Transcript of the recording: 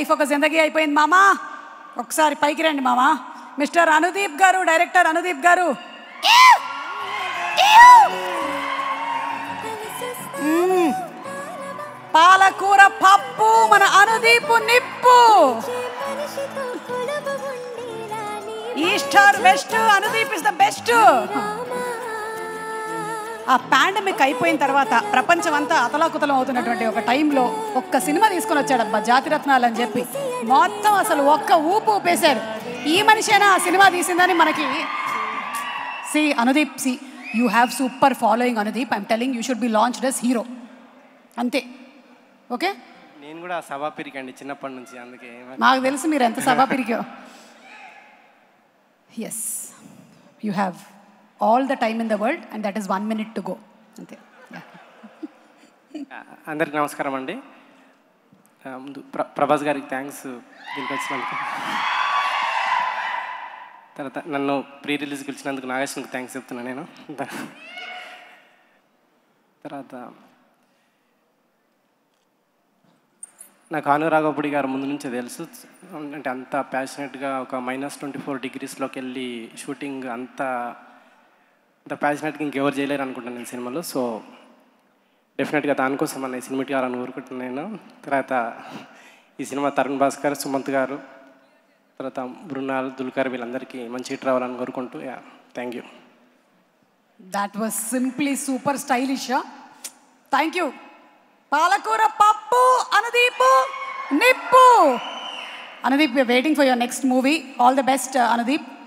Life ఒక జిందగీ అయిపోయింది మామా ఒకసారి పైకి రండి మామా మిస్టర్ అనుదీప్ గారు డైరెక్టర్ అనుదీప్ గారు మ్మ్. పాలకూర పప్పు మన అనుదీపు నిప్పు east or west Anudeep is the best ఆ పాండమిక్ అయిపోయిన తర్వాత ప్రపంచం అంతా అతలాకుతలం అవుతున్నటువంటి ఒక టైంలో ఒక్క సినిమా తీసుకొని వచ్చాడు అబ్బా జాతిరత్నాలు అని చెప్పి మొత్తం అసలు ఒక్క ఊపు ఊపేశారు ఈ మనిషేనా ఆ సినిమా తీసిందని మనకి see Anudeep see you have super following Anudeep I'm telling you should be launched as hero అంతే ఓకే నేను కూడా సభా పిరికండి చిన్నప్పటి నుంచి అందుకే నాకు తెలుసు మీరు ఎంత సభ పిరికో as you have all the time in the world and that is one minute to go అంతే Yeah. అందరికి నమస్కారం అండి ఆ, ముందు ప్ర ప్రభాస్ గారికి థ్యాంక్స్ దీనికి వచ్చినందుకు తర్వాత నన్ను ప్రీ రిలీజ్కి పిలిచినందుకు నాగేశ్వరికి థ్యాంక్స్ చెప్తున్నాను నేను తర్వాత నాకు అనురాగపుడి గారు ముందు నుంచే తెలుసు అంటే అంత ప్యాషనెట్గా ఒక మైనస్ ట్వంటీ ఫోర్ డిగ్రీస్లోకి వెళ్ళి షూటింగ్ అంత అంత ప్యాషనెట్గా ఇంకెవరు చేయలేరు అనుకుంటాను నేను సినిమాలో సో డెఫినెట్గా దానికోసం మన ఈ సినిమా కావాలని కోరుకుంటున్నాను తర్వాత ఈ సినిమా తరుణ్ భాస్కర్ సుమంత్ గారు తర్వాత బృణాల్ దుల్కర్ వీళ్ళందరికీ మంచి హిట్ రావాలని కోరుకుంటూ yeah thank you that was simply super stylish thank you పాలకూర పప్పు అనుదీపు నిప్పు Anudeep waiting for your next movie all the best Anudeep